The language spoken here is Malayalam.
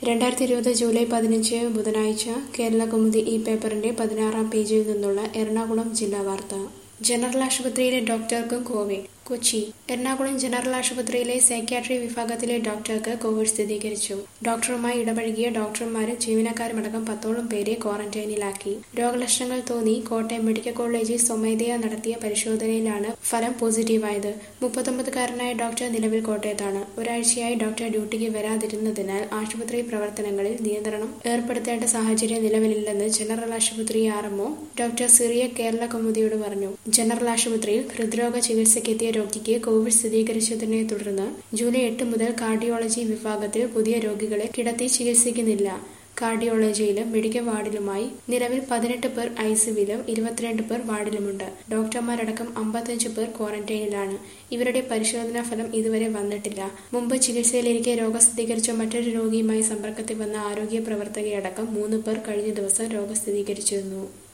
രണ്ടായിരത്തി ഇരുപത് ജൂലൈ പതിനഞ്ച് ബുധനാഴ്ച കേരള കൗമുദി ഈ പേപ്പറിന്റെ പതിനാറാം പേജിൽ നിന്നുള്ള എറണാകുളം ജില്ലാ വാർത്ത ജനറൽ ആശുപത്രിയിലെ ഡോക്ടർക്കും കോവിഡ് കൊച്ചി എറണാകുളം ജനറൽ ആശുപത്രിയിലെ സൈക്യാട്രി വിഭാഗത്തിലെ ഡോക്ടർക്ക് കോവിഡ് സ്ഥിരീകരിച്ചു ഡോക്ടറുമായി ഇടപഴകിയ ഡോക്ടർമാരും ജീവനക്കാരുമടക്കം പത്തോളം പേരെ ക്വാറന്റൈനിലാക്കി രോഗലക്ഷണങ്ങൾ തോന്നി കോട്ടയം മെഡിക്കൽ കോളേജിൽ സ്വമേധയാ നടത്തിയ പരിശോധനയിലാണ് ഫലം പോസിറ്റീവായത് മുപ്പത്തൊമ്പതുകാരനായ ഡോക്ടർ നിലവിൽ കോട്ടയത്താണ് ഒരാഴ്ചയായി ഡോക്ടർ ഡ്യൂട്ടിക്ക് വരാതിരുന്നതിനാൽ ആശുപത്രി പ്രവർത്തനങ്ങളിൽ നിയന്ത്രണം ഏർപ്പെടുത്തേണ്ട സാഹചര്യം നിലവിലില്ലെന്ന് ജനറൽ ആശുപത്രി ആർഎംഒ ഡോക്ടർ സിറിയ കേരള കൗമുദിയോട് പറഞ്ഞു ജനറൽ ആശുപത്രിയിൽ ഹൃദ്രോഗ ചികിത്സയ്ക്കെത്തിയ രോഗിക്ക് കോവിഡ് സ്ഥിരീകരിച്ചതിനെ തുടർന്ന് ജൂലൈ എട്ട് മുതൽ കാർഡിയോളജി വിഭാഗത്തിൽ പുതിയ രോഗികളെ കിടത്തി ചികിത്സിക്കുന്നില്ല കാർഡിയോളജിയിലും മെഡിക്കൽ വാർഡിലുമായി നിലവിൽ പതിനെട്ട് പേർ ഐസിയുവിലും ഇരുപത്തിരണ്ട് പേർ വാർഡിലുമുണ്ട് ഡോക്ടർമാരടക്കം അമ്പത്തഞ്ച് പേർ ക്വാറന്റൈനിലാണ് ഇവരുടെ പരിശോധനാ ഫലം ഇതുവരെ വന്നിട്ടില്ല മുമ്പ് ചികിത്സയിലിരിക്കെ രോഗം സ്ഥിരീകരിച്ച മറ്റൊരു രോഗിയുമായി സമ്പർക്കത്തിൽ വന്ന ആരോഗ്യ പ്രവർത്തകയടക്കം മൂന്ന് പേർ കഴിഞ്ഞ ദിവസം രോഗം സ്ഥിരീകരിച്ചിരുന്നു